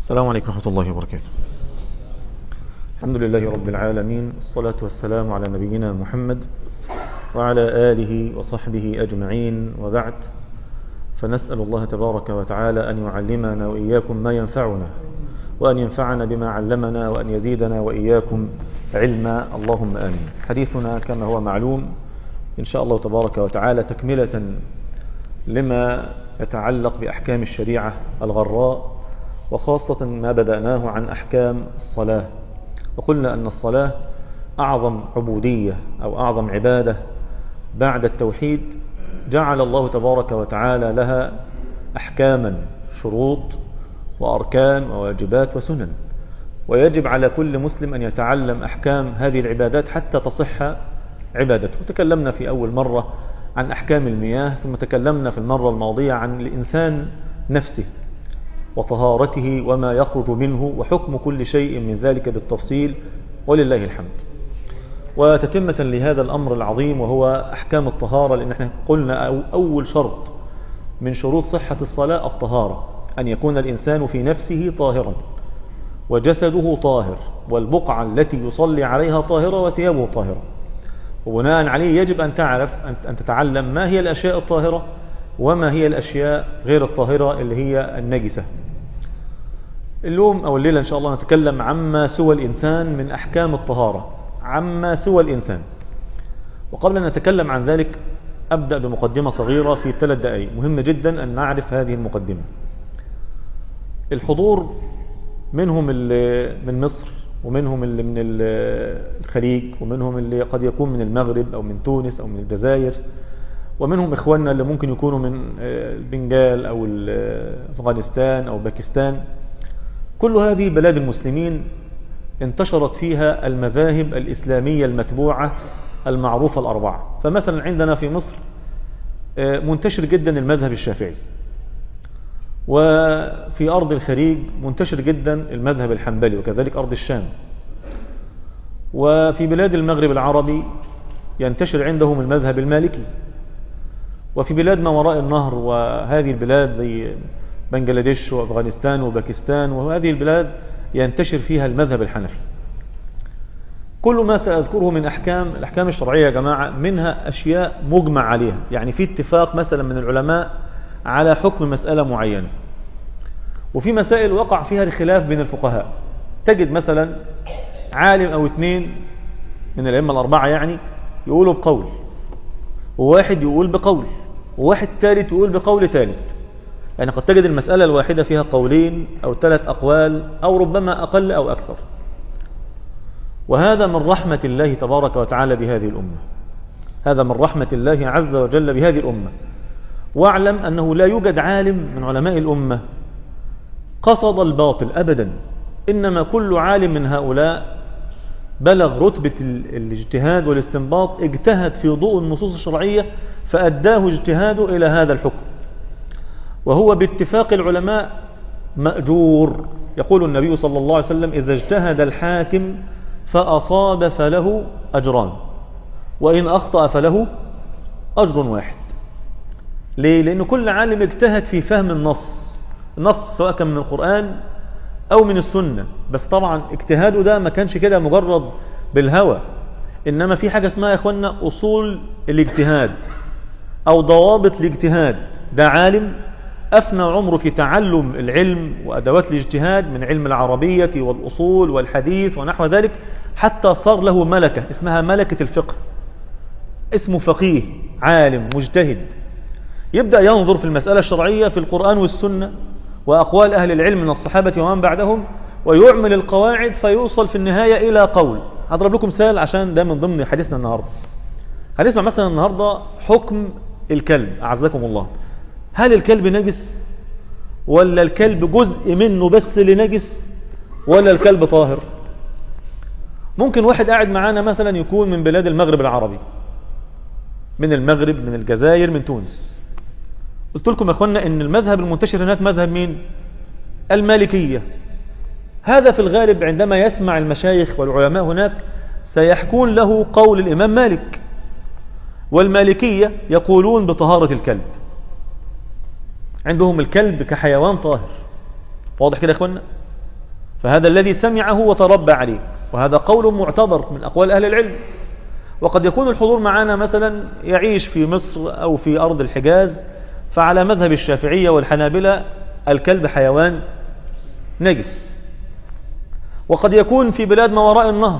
السلام عليكم ورحمة الله وبركاته الحمد لله رب العالمين الصلاة والسلام على نبينا محمد وعلى آله وصحبه أجمعين وبعد فنسأل الله تبارك وتعالى أن يعلمنا وإياكم ما ينفعنا وأن ينفعنا بما علمنا وأن يزيدنا وإياكم علما اللهم آمين حديثنا كما هو معلوم إن شاء الله تبارك وتعالى تكملة لما يتعلق بأحكام الشريعة الغراء وخاصة ما بدأناه عن أحكام الصلاة وقلنا أن الصلاة أعظم عبودية أو أعظم عبادة بعد التوحيد جعل الله تبارك وتعالى لها أحكاما شروط وأركان وواجبات وسنن ويجب على كل مسلم أن يتعلم أحكام هذه العبادات حتى تصح عبادته وتكلمنا في أول مرة عن أحكام المياه ثم تكلمنا في المرة الماضية عن الإنسان نفسه وطهارته وما يخرج منه وحكم كل شيء من ذلك بالتفصيل ولله الحمد وتتمة لهذا الأمر العظيم وهو أحكام الطهارة لأن احنا قلنا أو أول شرط من شروط صحة الصلاة الطهارة أن يكون الإنسان في نفسه طاهرا وجسده طاهر والبقعة التي يصلي عليها طاهرة وثيابه طاهرة وبناء عليه يجب أن تعرف أن تتعلم ما هي الأشياء الطاهرة وما هي الأشياء غير الطاهرة اللي هي النجسة اليوم أو الليلة إن شاء الله نتكلم عما سوى الإنسان من أحكام الطهارة عما سوى الإنسان وقبل أن نتكلم عن ذلك أبدأ بمقدمة صغيرة في ثلاث دقائق مهم جدا أن نعرف هذه المقدمة الحضور منهم اللي من مصر ومنهم اللي من الخليج ومنهم اللي قد يكون من المغرب أو من تونس أو من الجزائر ومنهم إخواننا اللي ممكن يكونوا من البنجال أو أفغانستان أو باكستان كل هذه بلاد المسلمين انتشرت فيها المذاهب الإسلامية المتبوعة المعروفة الأربعة فمثلا عندنا في مصر منتشر جدا المذهب الشافعي وفي أرض الخليج منتشر جدا المذهب الحنبلي وكذلك أرض الشام وفي بلاد المغرب العربي ينتشر عندهم المذهب المالكي وفي بلاد ما وراء النهر وهذه البلاد زي بنجلاديش وأفغانستان وباكستان وهذه البلاد ينتشر فيها المذهب الحنفي كل ما سأذكره من أحكام الأحكام الشرعية يا جماعة منها أشياء مجمع عليها يعني في اتفاق مثلا من العلماء على حكم مسألة معينة وفي مسائل وقع فيها الخلاف بين الفقهاء تجد مثلا عالم أو اثنين من الأئمة الأربعة يعني يقولوا بقول وواحد يقول بقول وواحد ثالث يقول بقول ثالث يعني قد تجد المسألة الواحدة فيها قولين أو ثلاث أقوال أو ربما أقل أو أكثر وهذا من رحمة الله تبارك وتعالى بهذه الأمة هذا من رحمة الله عز وجل بهذه الأمة واعلم أنه لا يوجد عالم من علماء الأمة قصد الباطل أبدا إنما كل عالم من هؤلاء بلغ رتبة الاجتهاد والاستنباط اجتهد في ضوء النصوص الشرعية فأداه اجتهاده إلى هذا الحكم وهو باتفاق العلماء مأجور يقول النبي صلى الله عليه وسلم إذا اجتهد الحاكم فأصاب فله أجران وإن أخطأ فله أجر واحد ليه؟ لأن كل عالم اجتهد في فهم النص النص سواء كان من القرآن أو من السنة بس طبعا اجتهاده ده ما كانش كده مجرد بالهوى إنما في حاجة اسمها يا إخوانا أصول الاجتهاد أو ضوابط الاجتهاد ده عالم أفنى عمره في تعلم العلم وأدوات الاجتهاد من علم العربية والأصول والحديث ونحو ذلك حتى صار له ملكة اسمها ملكة الفقه اسمه فقيه عالم مجتهد يبدأ ينظر في المسألة الشرعية في القرآن والسنة وأقوال أهل العلم من الصحابة ومن بعدهم ويعمل القواعد فيوصل في النهاية إلى قول هضرب لكم مثال عشان ده من ضمن حديثنا النهاردة هنسمع مثلا النهاردة حكم الكلب أعزكم الله هل الكلب نجس ولا الكلب جزء منه بس اللي نجس ولا الكلب طاهر ممكن واحد قاعد معانا مثلا يكون من بلاد المغرب العربي من المغرب من الجزائر من تونس قلت لكم يا اخوانا ان المذهب المنتشر هناك مذهب مين المالكية هذا في الغالب عندما يسمع المشايخ والعلماء هناك سيحكون له قول الإمام مالك والمالكية يقولون بطهارة الكلب عندهم الكلب كحيوان طاهر واضح كده يا اخوانا فهذا الذي سمعه وتربى عليه وهذا قول معتبر من أقوال أهل العلم وقد يكون الحضور معنا مثلا يعيش في مصر أو في أرض الحجاز فعلى مذهب الشافعية والحنابلة الكلب حيوان نجس وقد يكون في بلاد ما وراء النهر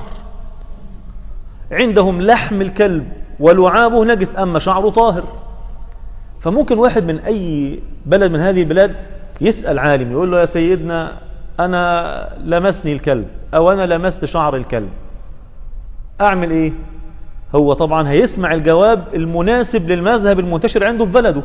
عندهم لحم الكلب ولعابه نجس أما شعره طاهر فممكن واحد من أي بلد من هذه البلاد يسأل عالم يقول له يا سيدنا أنا لمسني الكلب أو أنا لمست شعر الكلب أعمل إيه هو طبعا هيسمع الجواب المناسب للمذهب المنتشر عنده في بلده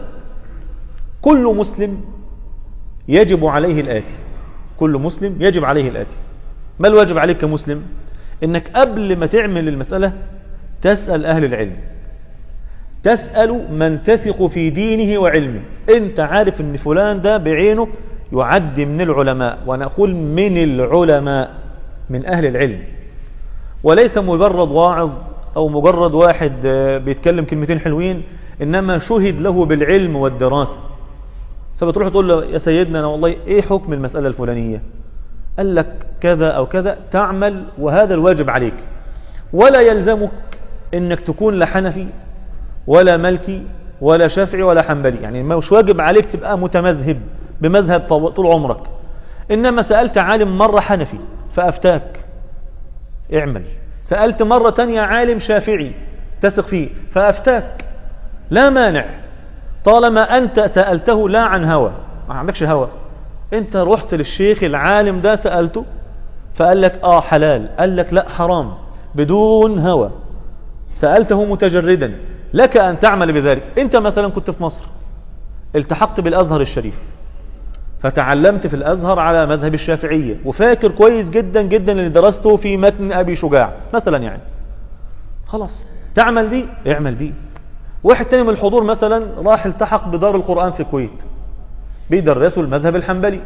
كل مسلم يجب عليه الآتي كل مسلم يجب عليه الآتي ما الواجب عليك كمسلم انك قبل ما تعمل المسألة تسأل اهل العلم تسأل من تثق في دينه وعلمه انت عارف ان فلان ده بعينه يعد من العلماء وانا اقول من العلماء من اهل العلم وليس مجرد واعظ او مجرد واحد بيتكلم كلمتين حلوين انما شهد له بالعلم والدراسة فبتروح تقول له يا سيدنا انا والله ايه حكم المسألة الفلانية قال لك كذا أو كذا تعمل وهذا الواجب عليك ولا يلزمك انك تكون لا حنفي ولا ملكي ولا شافعي ولا حنبلي يعني مش واجب عليك تبقى متمذهب بمذهب طول عمرك إنما سألت عالم مرة حنفي فأفتاك اعمل سألت مرة تانية عالم شافعي تثق فيه فأفتاك لا مانع طالما أنت سألته لا عن هوى ما عندكش هوى انت رحت للشيخ العالم ده سألته فقال لك اه حلال قال لك لا حرام بدون هوى سألته متجردا لك أن تعمل بذلك انت مثلا كنت في مصر التحقت بالأزهر الشريف فتعلمت في الأزهر على مذهب الشافعية وفاكر كويس جدا جدا اللي درسته في متن أبي شجاع مثلا يعني خلاص تعمل بيه اعمل بيه واحد تاني من الحضور مثلا راح التحق بدار القرآن في الكويت بيدرسوا المذهب الحنبلي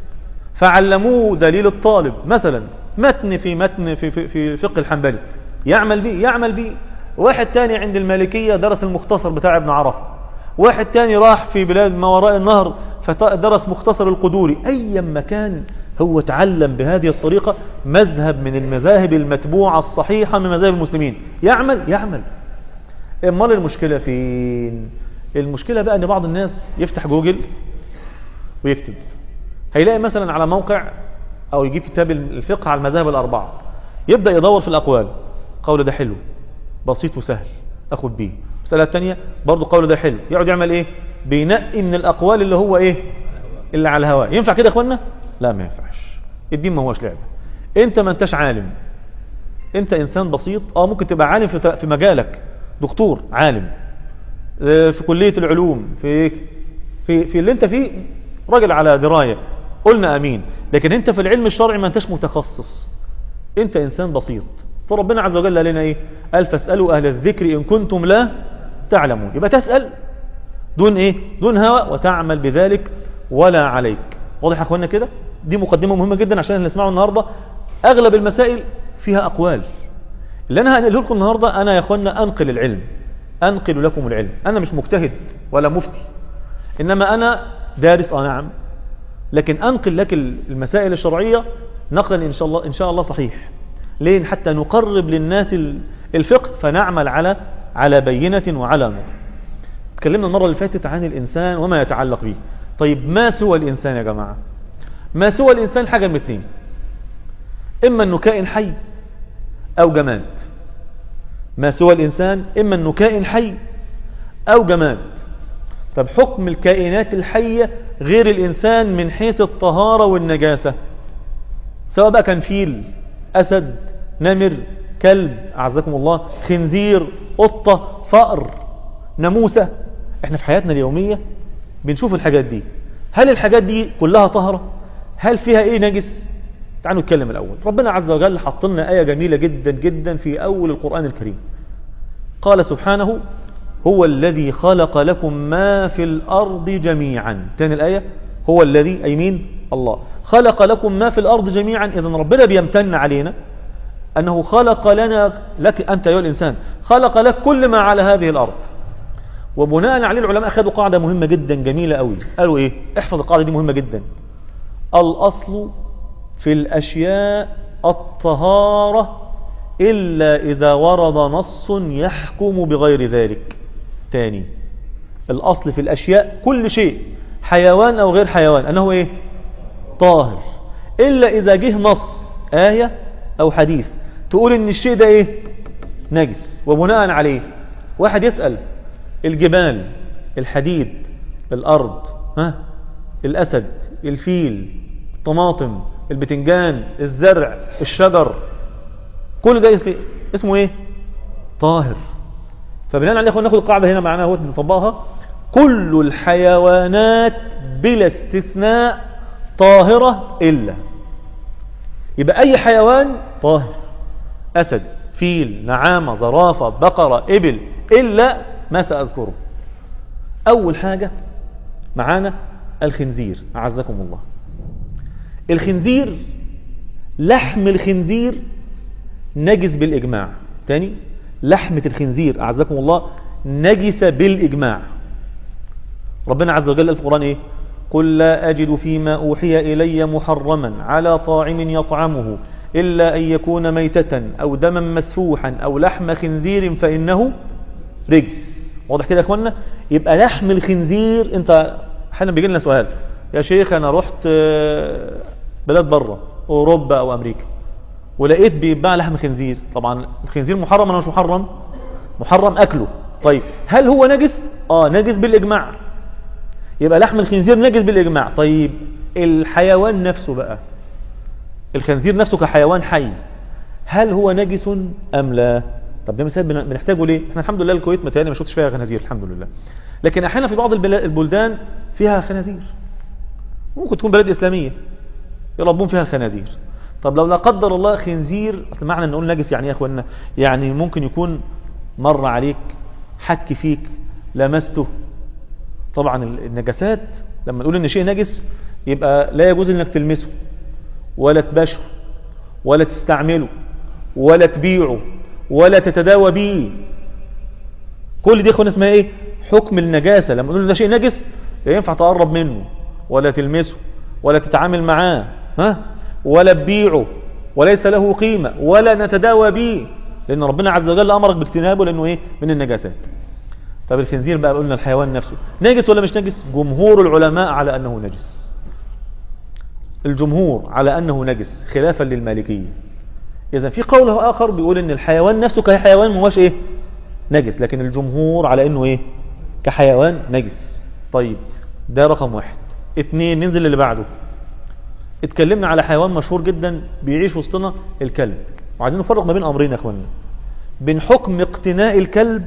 فعلموه دليل الطالب مثلا متن في متن في, في, في فقه الحنبلي يعمل به يعمل به واحد تاني عند المالكية درس المختصر بتاع ابن عرفة واحد تاني راح في بلاد ما وراء النهر فدرس مختصر القدوري أي مكان هو تعلم بهذه الطريقة مذهب من المذاهب المتبوعة الصحيحة من مذاهب المسلمين يعمل يعمل امال المشكلة فين المشكلة بقى ان بعض الناس يفتح جوجل ويكتب هيلاقي مثلا على موقع او يجيب كتاب الفقه على المذاهب الاربعة يبدأ يدور في الاقوال قول ده حلو بسيط وسهل اخد بيه مسألة تانية برضو قول ده حلو يقعد يعمل ايه بينقي من الاقوال اللي هو ايه اللي على الهواء ينفع كده يا اخوانا لا ما ينفعش الدين ما هوش لعبة انت ما انتش عالم انت انسان بسيط اه ممكن تبقى عالم في في مجالك دكتور عالم في كلية العلوم في في في اللي انت فيه راجل على دراية قلنا امين لكن انت في العلم الشرعي ما انتش متخصص انت انسان بسيط فربنا عز وجل لنا ايه قال فاسألوا اهل الذكر ان كنتم لا تعلمون يبقى تسأل دون ايه دون هوى وتعمل بذلك ولا عليك واضح يا اخوانا كده دي مقدمة مهمة جدا عشان اللي نسمعه النهاردة اغلب المسائل فيها اقوال اللي انا هنقله لكم النهاردة انا يا اخوانا انقل العلم انقل لكم العلم انا مش مجتهد ولا مفتي انما انا دارس اه نعم لكن انقل لك المسائل الشرعية نقلا ان شاء الله ان شاء الله صحيح ليه حتى نقرب للناس الفقه فنعمل على على بينة وعلى نور اتكلمنا المرة اللي فاتت عن الانسان وما يتعلق به طيب ما سوى الانسان يا جماعة ما سوى الانسان حاجة من اثنين اما انه كائن حي او جماد ما سوى الانسان اما انه كائن حي او جماد طب حكم الكائنات الحية غير الانسان من حيث الطهارة والنجاسة سواء بقى كان فيل اسد نمر كلب اعزكم الله خنزير قطة فأر ناموسة احنا في حياتنا اليومية بنشوف الحاجات دي هل الحاجات دي كلها طهرة هل فيها ايه نجس تعالوا نتكلم الاول ربنا عز وجل حط لنا آية جميلة جدا جدا في اول القرآن الكريم قال سبحانه هو الذي خلق لكم ما في الارض جميعا تاني الآية هو الذي اي مين الله خلق لكم ما في الارض جميعا اذا ربنا بيمتن علينا انه خلق لنا لك انت ايها الانسان خلق لك كل ما على هذه الارض وبناء عليه العلماء اخذوا قاعدة مهمة جدا جميلة قوي قالوا ايه احفظ القاعدة دي مهمة جدا الاصل في الأشياء الطهارة إلا إذا ورد نص يحكم بغير ذلك تاني الأصل في الأشياء كل شيء حيوان أو غير حيوان أنه إيه طاهر إلا إذا جه نص آية أو حديث تقول إن الشيء ده إيه نجس وبناء عليه واحد يسأل الجبال الحديد الأرض ها الأسد الفيل الطماطم البتنجان الزرع الشجر كل ده اسمه ايه طاهر فبناء عليه ناخد القاعدة هنا معنا هو نطبقها كل الحيوانات بلا استثناء طاهرة إلا يبقى أي حيوان طاهر أسد فيل نعامة زرافة بقرة إبل إلا ما سأذكره أول حاجة معانا الخنزير أعزكم الله الخنزير لحم الخنزير نجس بالإجماع تاني لحمة الخنزير أعزكم الله نجس بالإجماع ربنا عز وجل في القرآن إيه قل لا أجد فيما أوحي إلي محرما على طاعم يطعمه إلا أن يكون ميتة أو دما مسفوحا أو لحم خنزير فإنه رجس واضح كده يا أخوانا يبقى لحم الخنزير أنت حالا بيجي لنا سؤال يا شيخ أنا رحت بلاد بره أوروبا أو أمريكا ولقيت بيباع لحم خنزير طبعا الخنزير محرم ولا مش محرم محرم أكله طيب هل هو نجس آه نجس بالإجماع يبقى لحم الخنزير نجس بالإجماع طيب الحيوان نفسه بقى الخنزير نفسه كحيوان حي هل هو نجس أم لا طب ده مثال بنحتاجه ليه احنا الحمد لله الكويت متهيألي ما شفتش فيها خنازير الحمد لله لكن احيانا في بعض البلدان فيها خنازير ممكن تكون بلد إسلامية يربون فيها الخنازير طب لو لا قدر الله خنزير معنى ان نقول نجس يعني ايه يا اخوانا يعني ممكن يكون مر عليك حك فيك لمسته طبعا النجاسات لما نقول ان شيء نجس يبقى لا يجوز انك تلمسه ولا تباشه ولا تستعمله ولا تبيعه ولا تتداوى به كل دي اخوانا اسمها ايه حكم النجاسة لما نقول ده شيء نجس لا ينفع تقرب منه ولا تلمسه ولا تتعامل معاه ها ولا تبيعه وليس له قيمة ولا نتداوى به لأن ربنا عز وجل أمرك باجتنابه لأنه إيه من النجاسات طب الخنزير بقى قلنا الحيوان نفسه نجس ولا مش نجس جمهور العلماء على أنه نجس الجمهور على أنه نجس خلافا للمالكية إذا في قول آخر بيقول أن الحيوان نفسه كحيوان ما هوش إيه نجس لكن الجمهور على أنه إيه كحيوان نجس طيب ده رقم واحد اتنين ننزل اللي بعده اتكلمنا على حيوان مشهور جدا بيعيش وسطنا الكلب وعايزين نفرق ما بين امرين يا اخوانا بين حكم اقتناء الكلب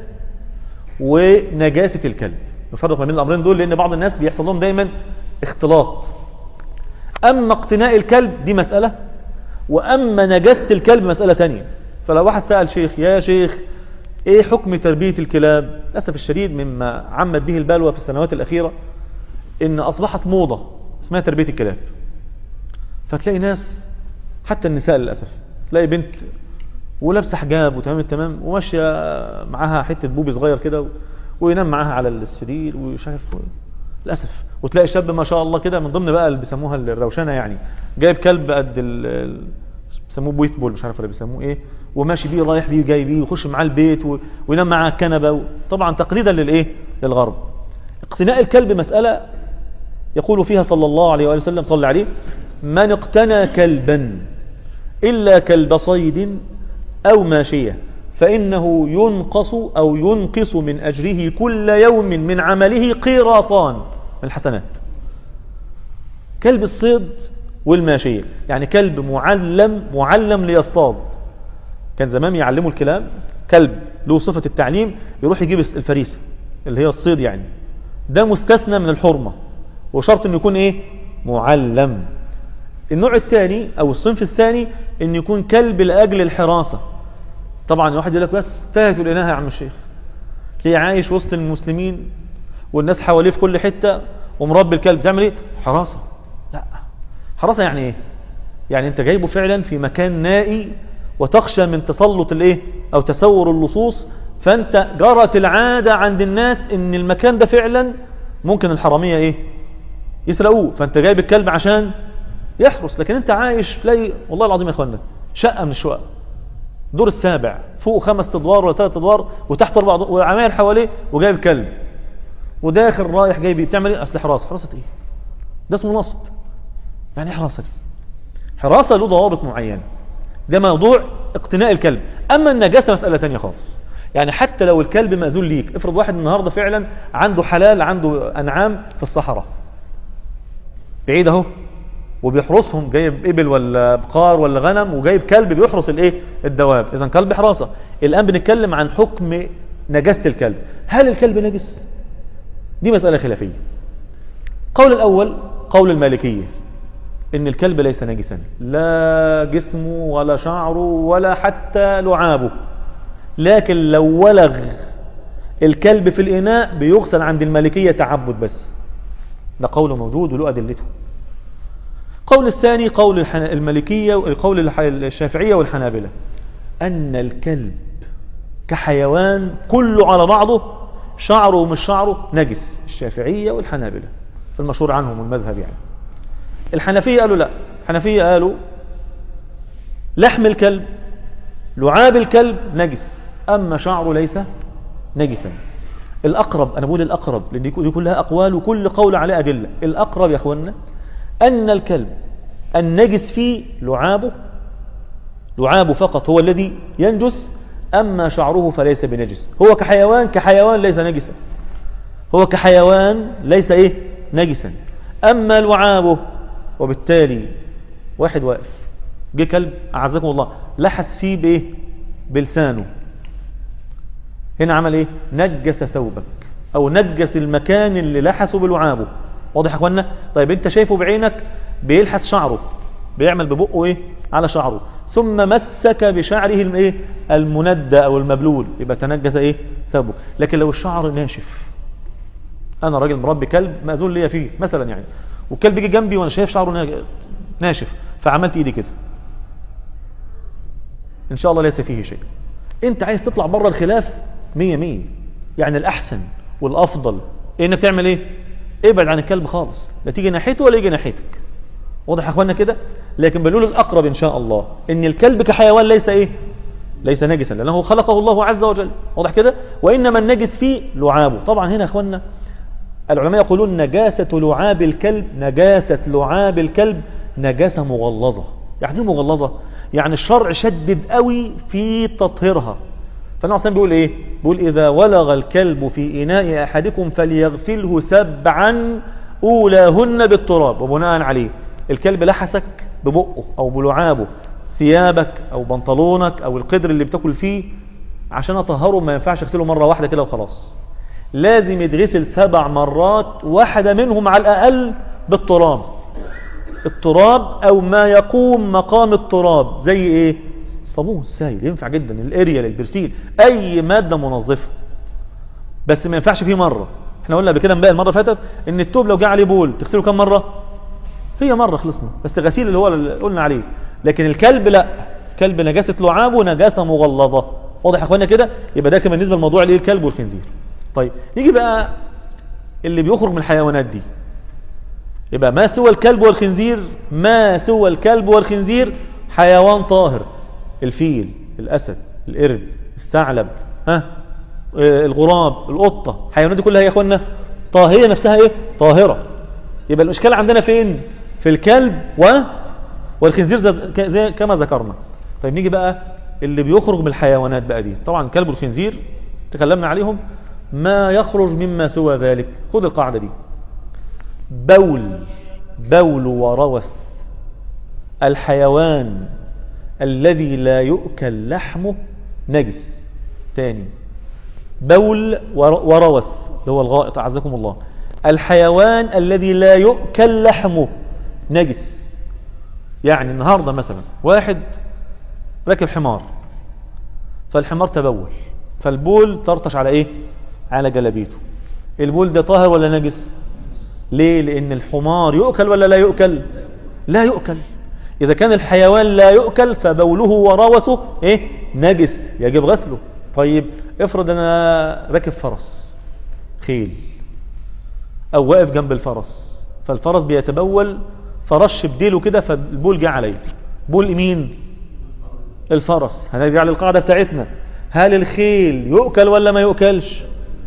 ونجاسة الكلب نفرق ما بين الامرين دول لان بعض الناس بيحصل لهم دايما اختلاط اما اقتناء الكلب دي مسألة واما نجاسة الكلب مسألة تانية فلو واحد سأل شيخ يا شيخ ايه حكم تربية الكلاب للأسف الشديد مما عمت به البلوى في السنوات الأخيرة ان اصبحت موضة اسمها تربية الكلاب فتلاقي ناس حتى النساء للأسف تلاقي بنت ولابسه حجاب وتمام التمام وماشيه معاها حته بوبي صغير كده وينام معاها على السرير ومش عارف للاسف وتلاقي شاب ما شاء الله كده من ضمن بقى اللي بيسموها الروشنه يعني جايب كلب قد ال بيسموه بويت بول مش عارف ولا بيسموه ايه وماشي بيه رايح بيه جاي بيه ويخش معاه البيت وينام معاه الكنبه طبعا تقليدا للايه للغرب اقتناء الكلب مساله يقول فيها صلى الله عليه واله وسلم صلى عليه من اقتنى كلبا إلا كلب صيد أو ماشية فإنه ينقص أو ينقص من أجره كل يوم من عمله قيراطان من الحسنات كلب الصيد والماشية يعني كلب معلم معلم ليصطاد كان زمان يعلموا الكلاب كلب له صفة التعليم يروح يجيب الفريسة اللي هي الصيد يعني ده مستثنى من الحرمة وشرط انه يكون ايه معلم النوع الثاني او الصنف الثاني ان يكون كلب لاجل الحراسة طبعا واحد يقول لك بس تاهت الاناها يا عم الشيخ تلاقيه عايش وسط المسلمين والناس حواليه في كل حتة ومربي الكلب تعمل ايه حراسة لا حراسة يعني ايه يعني انت جايبه فعلا في مكان نائي وتخشى من تسلط الايه او تسور اللصوص فانت جرت العادة عند الناس ان المكان ده فعلا ممكن الحرامية ايه يسرقوه فانت جايب الكلب عشان يحرس لكن انت عايش تلاقي والله العظيم يا اخوانا شقة من الشقق دور السابع فوق خمس ادوار ولا ثلاث ادوار وتحت اربع ادوار وعماير حواليه وجايب كلب وداخل رايح جاي بتعمل ايه اصل حراسه حراسه ايه ده اسمه نصب يعني ايه حراسه دي حراسه له ضوابط معينه ده موضوع اقتناء الكلب اما النجاسه مساله ثانيه خالص يعني حتى لو الكلب مأذون ليك افرض واحد النهارده فعلا عنده حلال عنده انعام في الصحراء بعيد اهو وبيحرسهم جايب ابل ولا بقار ولا غنم وجايب كلب بيحرس الايه الدواب اذا كلب حراسه الان بنتكلم عن حكم نجاسه الكلب هل الكلب نجس دي مساله خلافيه قول الاول قول المالكيه ان الكلب ليس نجسا لا جسمه ولا شعره ولا حتى لعابه لكن لو ولغ الكلب في الاناء بيغسل عند المالكيه تعبد بس ده قول موجود وله ادلته قول الثاني قول المالكية قول الشافعية والحنابلة أن الكلب كحيوان كله على بعضه شعره ومش شعره نجس الشافعية والحنابلة المشهور عنهم المذهب يعني الحنفية قالوا لا الحنفية قالوا لحم الكلب لعاب الكلب نجس أما شعره ليس نجسا الأقرب أنا بقول الأقرب لأن دي كلها أقوال وكل قول عليه أدلة الأقرب يا أخوانا أن الكلب النجس فيه لعابه لعابه فقط هو الذي ينجس أما شعره فليس بنجس هو كحيوان كحيوان ليس نجسا هو كحيوان ليس إيه نجسا أما لعابه وبالتالي واحد واقف جه كلب أعزكم الله لحس فيه بإيه بلسانه هنا عمل إيه نجس ثوبك أو نجس المكان اللي لحسه بلعابه واضح يا اخوانا طيب انت شايفه بعينك بيلحس شعره بيعمل ببقه ايه على شعره ثم مسك بشعره الايه المندى او المبلول يبقى تنجس ايه ثوبه لكن لو الشعر ناشف انا راجل مربي كلب مأذون ليا فيه مثلا يعني والكلب جه جنبي وانا شايف شعره ناشف فعملت ايدي كده ان شاء الله ليس فيه شيء انت عايز تطلع بره الخلاف مية مية يعني الاحسن والافضل إيه انك تعمل ايه ابعد عن الكلب خالص لا تيجي ناحيته ولا يجي ناحيتك واضح يا اخوانا كده لكن بنقول الاقرب ان شاء الله ان الكلب كحيوان ليس ايه ليس نجسا لانه خلقه الله عز وجل واضح كده وانما النجس فيه لعابه طبعا هنا يا اخوانا العلماء يقولون نجاسة لعاب الكلب نجاسة لعاب الكلب نجاسة مغلظة يعني ايه مغلظة يعني الشرع شدد قوي في تطهيرها فالنبي عليه بيقول ايه بيقول اذا ولغ الكلب في اناء احدكم فليغسله سبعا اولاهن بالتراب وبناء عليه الكلب لحسك ببقه او بلعابه ثيابك او بنطلونك او القدر اللي بتاكل فيه عشان اطهره ما ينفعش اغسله مره واحده كده وخلاص لازم يتغسل سبع مرات واحده منهم على الاقل بالتراب التراب او ما يقوم مقام التراب زي ايه الصابون السائل ينفع جدا الاريال البرسيل اي ماده منظفه بس ما ينفعش فيه مره احنا قلنا قبل كده امبارح المره اللي فاتت ان التوب لو جه عليه بول تغسله كم مره هي مره خلصنا بس غسيل اللي هو اللي قلنا عليه لكن الكلب لا كلب نجاسه لعابه نجاسه مغلظه واضح يا اخوانا كده يبقى ده كان بالنسبه لموضوع الايه الكلب والخنزير طيب نيجي بقى اللي بيخرج من الحيوانات دي يبقى ما سوى الكلب والخنزير ما سوى الكلب والخنزير حيوان طاهر الفيل الأسد القرد الثعلب ها الغراب القطة الحيوانات دي كلها يا اخوانا طاهية نفسها ايه طاهرة يبقى الاشكال عندنا فين في الكلب و والخنزير زي كما ذكرنا طيب نيجي بقى اللي بيخرج من الحيوانات بقى دي طبعا الكلب والخنزير تكلمنا عليهم ما يخرج مما سوى ذلك خد القاعدة دي بول بول وروث الحيوان الذي لا يؤكل لحمه نجس تاني بول وروث اللي هو الغائط أعزكم الله الحيوان الذي لا يؤكل لحمه نجس يعني النهاردة مثلا واحد راكب حمار فالحمار تبول فالبول طرطش على ايه على جلبيته البول ده طاهر ولا نجس ليه لان الحمار يؤكل ولا لا يؤكل لا يؤكل إذا كان الحيوان لا يؤكل فبوله وروثه إيه؟ نجس يجب غسله طيب افرض أنا راكب فرس خيل أو واقف جنب الفرس فالفرس بيتبول فرش بديله كده فالبول جه عليه بول مين الفرس هنرجع للقاعدة بتاعتنا هل الخيل يؤكل ولا ما يؤكلش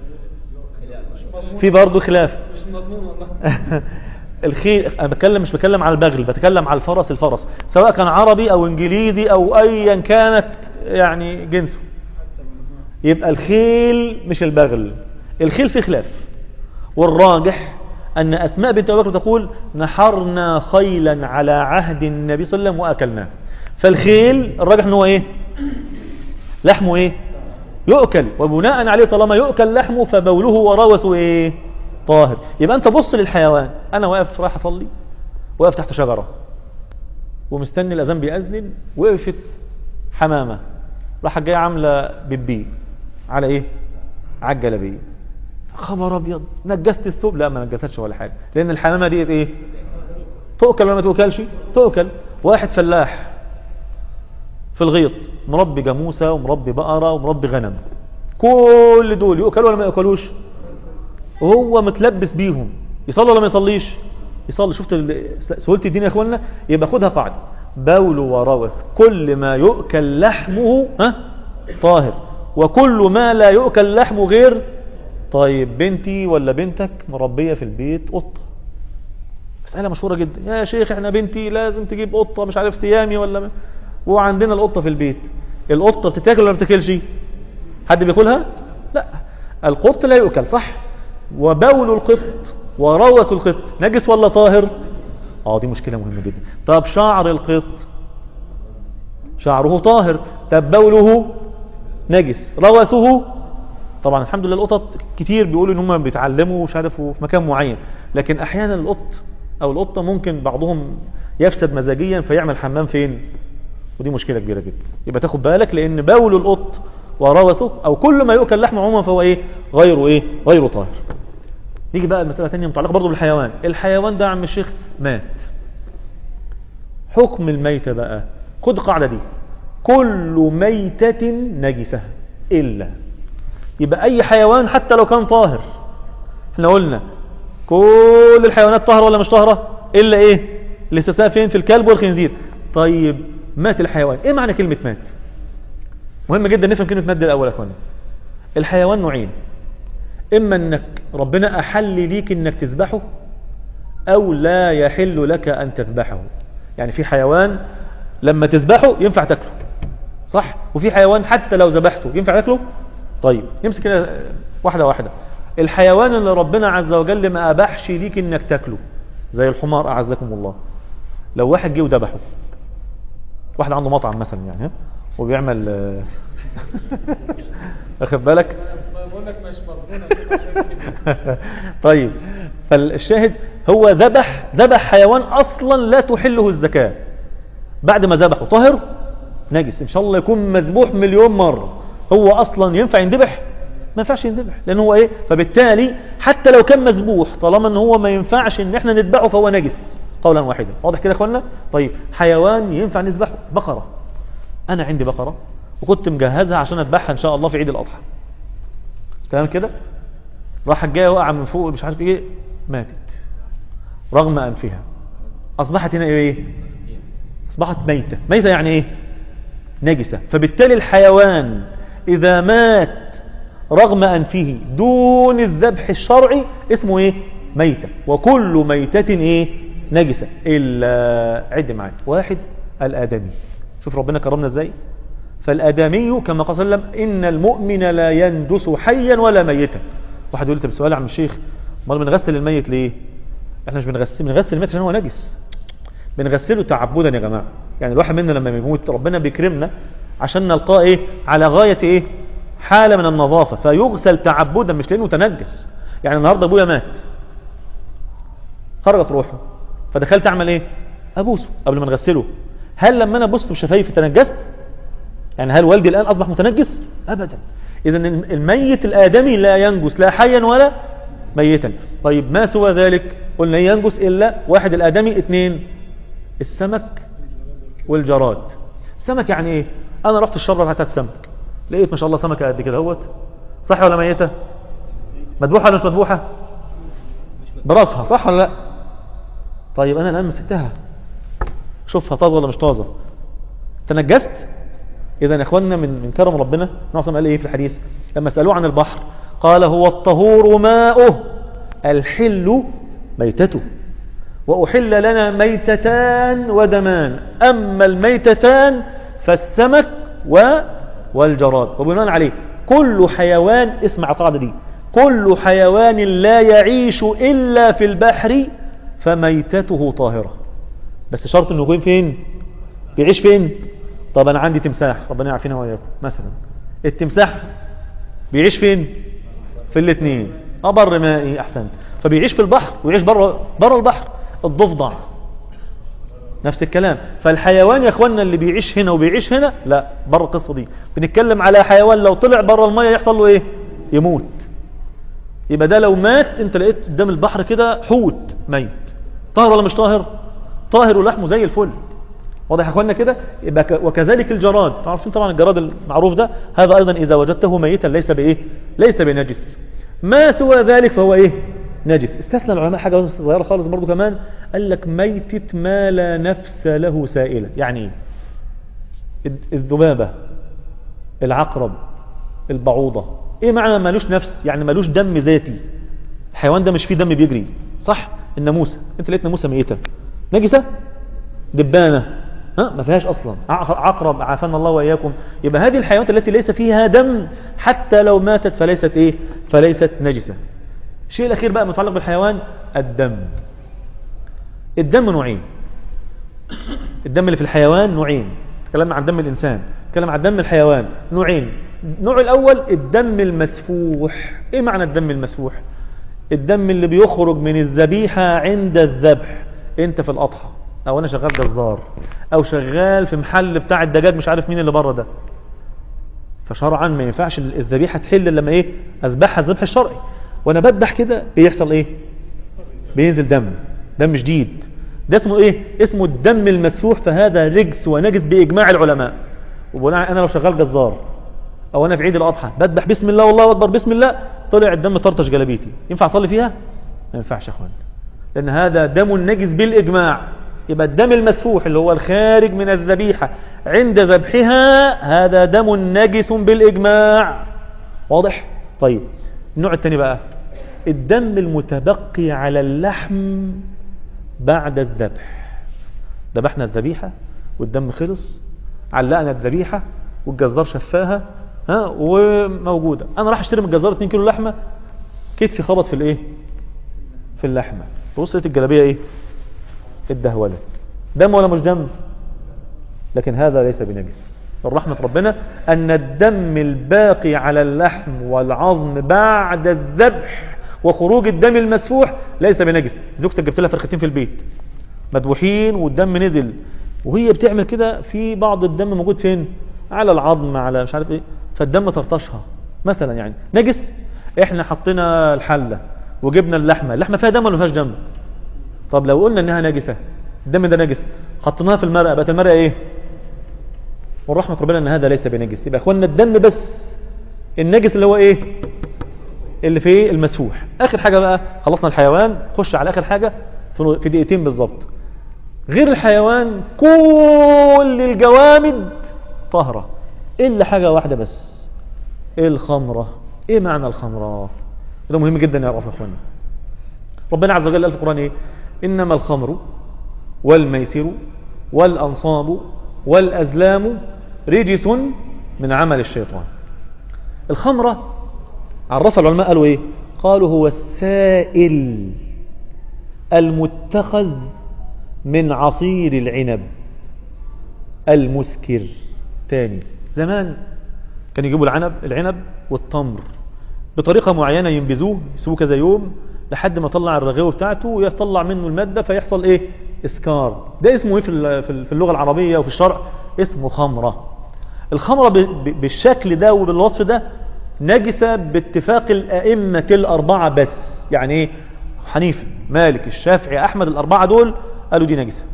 في برضه خلاف مش مضمون والله الخيل انا بتكلم مش بتكلم على البغل بتكلم على الفرس الفرس سواء كان عربي او انجليزي او ايا كانت يعني جنسه يبقى الخيل مش البغل الخيل في خلاف والراجح ان اسماء بنت ابي بكر تقول نحرنا خيلا على عهد النبي صلى الله عليه وسلم واكلناه فالخيل الراجح ان هو ايه لحمه ايه يؤكل وبناء عليه طالما يؤكل لحمه فبوله وروثه ايه طاهر يبقى انت بص للحيوان انا واقف رايح اصلي واقف تحت شجرة ومستني الاذان بيأذن وقفت حمامة راحت جايه عاملة بيبي على ايه على الجلابيه خبر ابيض نجست الثوب لا ما نجستش ولا حاجة لان الحمامة ديت ايه تؤكل ولا ما تؤكلش تؤكل واحد فلاح في الغيط مربي جاموسة ومربي بقرة ومربي غنم كل دول يؤكلوا ولا ما يؤكلوش وهو متلبس بيهم يصلي ولا ما يصليش يصلي شفت ال- سهولة الدين يا اخوانا يبقى خدها قاعدة بول وروث كل ما يؤكل لحمه ها طاهر وكل ما لا يؤكل لحمه غير طيب بنتي ولا بنتك مربية في البيت قطة مسألة مشهورة جدا يا شيخ احنا بنتي لازم تجيب قطة مش عارف سيامي ولا ما. وعندنا القطة في البيت القطة بتتاكل ولا ما بتاكلش حد بياكلها لا القط لا يؤكل صح وبول القط وروث القط نجس ولا طاهر اه دي مشكلة مهمة جدا طب شعر القط شعره طاهر طب بوله نجس روثه طبعا الحمد لله القطط كتير بيقولوا ان هم بيتعلموا مش عارف في مكان معين لكن احيانا القط او القطه ممكن بعضهم يفسد مزاجيا فيعمل حمام فين ودي مشكله كبيره جدا يبقى تاخد بالك لان بول القط وروثه او كل ما يؤكل لحمه عموما فهو ايه غير ايه غير طاهر نيجي بقى المساله ثانيه متعلقه برضه بالحيوان الحيوان ده يا عم الشيخ مات حكم الميتة بقى خد القاعدة دي كل ميتة نجسة إلا يبقى أي حيوان حتى لو كان طاهر احنا قلنا كل الحيوانات طاهرة ولا مش طاهرة إلا إيه الاستثناء فين في الكلب والخنزير طيب مات الحيوان إيه معنى كلمة مات مهم جدا نفهم كلمة مات دي الأول يا أخوانا الحيوان نوعين إما أنك ربنا أحل ليك أنك تذبحه أو لا يحل لك أن تذبحه يعني في حيوان لما تذبحه ينفع تاكله صح وفي حيوان حتى لو ذبحته ينفع تاكله طيب نمسك كده واحدة واحدة الحيوان اللي ربنا عز وجل ما أباحش ليك انك تاكله زي الحمار أعزكم الله لو واحد جه وذبحه واحد عنده مطعم مثلا يعني ها؟ وبيعمل آه، واخد بالك بقول لك مش مضمونه كده عشان كده طيب فالشاهد هو ذبح ذبح حيوان اصلا لا تحله الزكاة بعد ما ذبحه طاهر نجس ان شاء الله يكون مذبوح مليون مرة هو اصلا ينفع ينذبح ما ينفعش ينذبح لان هو ايه فبالتالي حتى لو كان مذبوح طالما ان هو ما ينفعش ان احنا نذبحه فهو نجس قولا واحدا واضح كده يا اخوانا طيب حيوان ينفع نذبحه بقرة انا عندي بقرة وكنت مجهزها عشان اذبحها ان شاء الله في عيد الاضحى تمام كده راحت جايه وقع من فوق مش عارف ايه ماتت رغم انفها اصبحت هنا ايه اصبحت ميتة ميتة يعني ايه نجسة فبالتالي الحيوان اذا مات رغم انفه دون الذبح الشرعي اسمه ايه ميتة وكل ميتة ايه نجسة الا عد معايا واحد الادمي شوف ربنا كرمنا ازاي فالادمي كما قال صلى الله عليه وسلم ان المؤمن لا يندس حيا ولا ميتا واحد يقول لي طب السؤال يا عم الشيخ امال بنغسل الميت ليه احنا مش بنغسل بنغسل الميت عشان هو نجس بنغسله تعبدا يا جماعه يعني الواحد منا لما يموت ربنا بيكرمنا عشان نلقاه ايه على غايه ايه حاله من النظافه فيغسل تعبدا مش لانه تنجس يعني النهارده ابويا مات خرجت روحه فدخلت اعمل ايه ابوسه قبل ما نغسله هل لما انا بوسته بشفايفي تنجست يعني هل والدي الآن أصبح متنجس أبدا إذا الميت الآدمي لا ينجس لا حيا ولا ميتا طيب ما سوى ذلك قلنا ينجس إلا واحد الآدمي اثنين السمك والجراد السمك يعني إيه أنا رحت الشرة بتاعت سمك لقيت ما شاء الله سمكة قد كده اهوت صح ولا ميتة مذبوحة ولا مش مذبوحة براسها صح ولا لا طيب انا الان مسكتها شوفها طازه ولا مش طازه تنجست اذا يا اخواننا من من كرم ربنا نعصم قال ايه في الحديث لما سالوه عن البحر قال هو الطهور ماؤه الحل ميتته وأحل لنا ميتتان ودمان أما الميتتان فالسمك و والجراد وبناء عليه كل حيوان اسمع القاعدة دي كل حيوان لا يعيش إلا في البحر فميتته طاهرة بس شرط انه يكون فين بيعيش فين طب انا عندي تمساح ربنا يعافينا واياكم مثلا التمساح بيعيش فين في الاثنين ابر مائي احسنت فبيعيش في البحر ويعيش بره بره البحر الضفدع نفس الكلام فالحيوان يا اخوانا اللي بيعيش هنا وبيعيش هنا لا بره القصه دي بنتكلم على حيوان لو طلع بره الميه يحصل له ايه يموت يبقى ده لو مات انت لقيت قدام البحر كده حوت ميت طاهر ولا مش طاهر طاهر ولحمه زي الفل واضح يا اخوانا كده يبقى ك- وكذلك الجراد تعرفين طبعا الجراد المعروف ده هذا ايضا اذا وجدته ميتا ليس بايه ليس بنجس ما سوى ذلك فهو ايه نجس استثنى العلماء حاجه بس صغيره خالص برضو كمان قال لك ميتة ما لا نفس له سائله يعني ايه الذ- الذبابه العقرب البعوضه ايه معنى ملوش نفس يعني ملوش دم ذاتي الحيوان ده مش فيه دم بيجري صح الناموسه انت لقيت ناموسه ميته نجسه دبانه ها ما فيهاش اصلا ع- عقرب عافانا الله واياكم يبقى هذه الحيوانات التي ليس فيها دم حتى لو ماتت فليست ايه فليست نجسه الشيء الاخير بقى متعلق بالحيوان الدم الدم نوعين الدم اللي في الحيوان نوعين تكلمنا عن دم الانسان تكلم عن دم الحيوان نوعين النوع الاول الدم المسفوح ايه معنى الدم المسفوح الدم اللي بيخرج من الذبيحة عند الذبح انت في الاضحى او انا شغال جزار او شغال في محل بتاع الدجاج مش عارف مين اللي بره ده فشرعا ما ينفعش الذبيحة تحل إلا لما ايه اذبحها الذبح الشرعي وانا بذبح كده بيحصل ايه بينزل دم دم جديد ده اسمه ايه اسمه الدم المسفوح فهذا رجس ونجس باجماع العلماء وبناء انا لو شغال جزار او انا في عيد الاضحى بذبح بسم الله والله اكبر بسم الله طلع الدم طرطش جلابيتي ينفع اصلي فيها ما ينفعش يا اخوان لان هذا دم نجس بالاجماع يبقى الدم المسفوح اللي هو الخارج من الذبيحة عند ذبحها هذا دم نجس بالاجماع واضح طيب النوع الثاني بقى الدم المتبقي على اللحم بعد الذبح ذبحنا الذبيحة والدم خلص علقنا الذبيحة والجزار شفاها ها وموجودة انا راح اشتري من الجزار 2 كيلو لحمة كتفي خبط في الايه في اللحمة بص لقيت الجلابية ايه اتدهولت دم ولا مش دم لكن هذا ليس بنجس من رحمة ربنا أن الدم الباقي على اللحم والعظم بعد الذبح وخروج الدم المسفوح ليس بنجس زوجتك جبت لها فرختين في البيت مذبوحين والدم نزل وهي بتعمل كده في بعض الدم موجود فين على العظم على مش عارف ايه فالدم طرطشها مثلا يعني نجس احنا حطينا الحلة وجبنا اللحمة اللحمة فيها دم ولا ما فيهاش دم طب لو قلنا انها نجسة الدم ده نجس حطيناها في المرقة بقت المرقة ايه ورحمة ربنا ان هذا ليس بنجس يبقى اخوانا الدم بس النجس اللي هو ايه اللي فيه المسفوح اخر حاجة بقى خلصنا الحيوان خش على اخر حاجة في في دقيقتين بالظبط غير الحيوان كل الجوامد طهرة الا حاجة واحدة بس الخمرة ايه معنى الخمرة ده مهم جدا يعرف يا اخوانا ربنا عز وجل قال في القرآن ايه انما الخمر والميسر والانصاب والازلام رجس من عمل الشيطان الخمرة عرفها العلماء قالوا ايه قالوا هو السائل المتخذ من عصير العنب المسكر تاني زمان كانوا يجيبوا العنب العنب والتمر بطريقة معينة ينبذوه يسووه كذا يوم لحد ما طلع الرغاوة بتاعته ويطلع منه المادة فيحصل ايه اسكار ده اسمه ايه في في اللغة العربية وفي الشرع اسمه خمرة الخمرة بالشكل ده وبالوصف ده نجسة باتفاق الأئمة الأربعة بس يعني ايه حنيفة مالك الشافعي أحمد الأربعة دول قالوا دي نجسة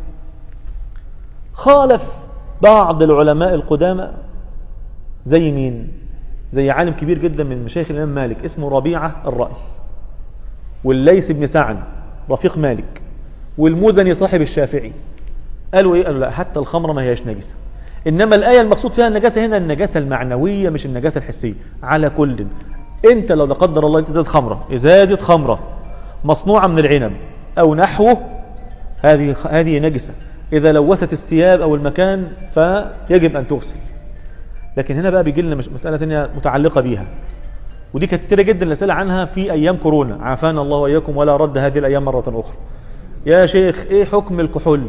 خالف بعض العلماء القدامى زي مين زي عالم كبير جدا من مشايخ الإمام مالك اسمه ربيعة الرأي والليث بن سعد رفيق مالك والمزني صاحب الشافعي قالوا ايه قالوا لا حتى الخمره ما هياش نجسه انما الايه المقصود فيها النجاسه هنا النجاسه المعنويه مش النجاسه الحسيه على كل انت لو لا قدر الله ازازه خمره ازازه خمره مصنوعه من العنب او نحوه هذه هذه نجسه اذا لوثت الثياب او المكان فيجب ان تغسل لكن هنا بقى بيجي لنا مش- مساله ثانيه متعلقه بيها ودي كانت كتيره جدا الاسئله عنها في ايام كورونا عافانا الله واياكم ولا رد هذه الايام مره اخرى يا شيخ ايه حكم الكحول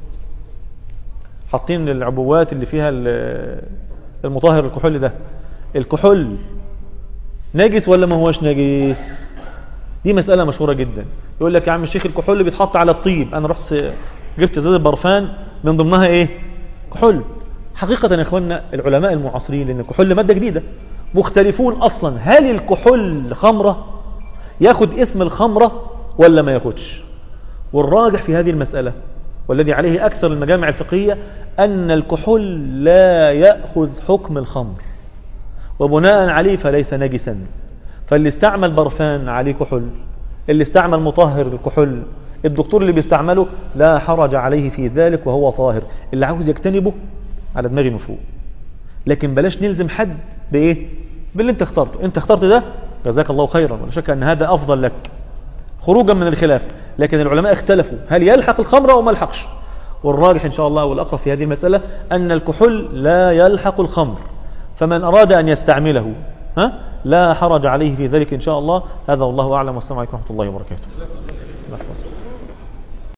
حاطين العبوات اللي فيها ال- المطهر الكحول ده الكحول نجس ولا ما هوش نجس دي مسألة مشهورة جدا يقول لك يا عم الشيخ الكحول اللي بيتحط على الطيب انا رحت جبت زيت برفان من ضمنها ايه كحول حقيقة يا اخوانا العلماء المعاصرين لان الكحول مادة جديدة مختلفون اصلا هل الكحول خمرة ياخد اسم الخمرة ولا ما ياخدش والراجح في هذه المسألة والذي عليه أكثر المجامع الفقهية أن الكحول لا يأخذ حكم الخمر وبناء عليه فليس نجسا فاللي استعمل برفان عليه كحول اللي استعمل مطهر الكحول الدكتور اللي بيستعمله لا حرج عليه في ذلك وهو طاهر اللي عاوز يجتنبه على دماغي من فوق لكن بلاش نلزم حد بايه باللي انت اخترته انت اخترت ده جزاك الله خيرا ولا شك ان هذا افضل لك خروجا من الخلاف لكن العلماء اختلفوا هل يلحق الخمر او ما يلحقش والراجح ان شاء الله والاقرب في هذه المسألة ان الكحول لا يلحق الخمر فمن اراد ان يستعمله ها لا حرج عليه في ذلك ان شاء الله هذا والله اعلم والسلام عليكم ورحمة الله وبركاته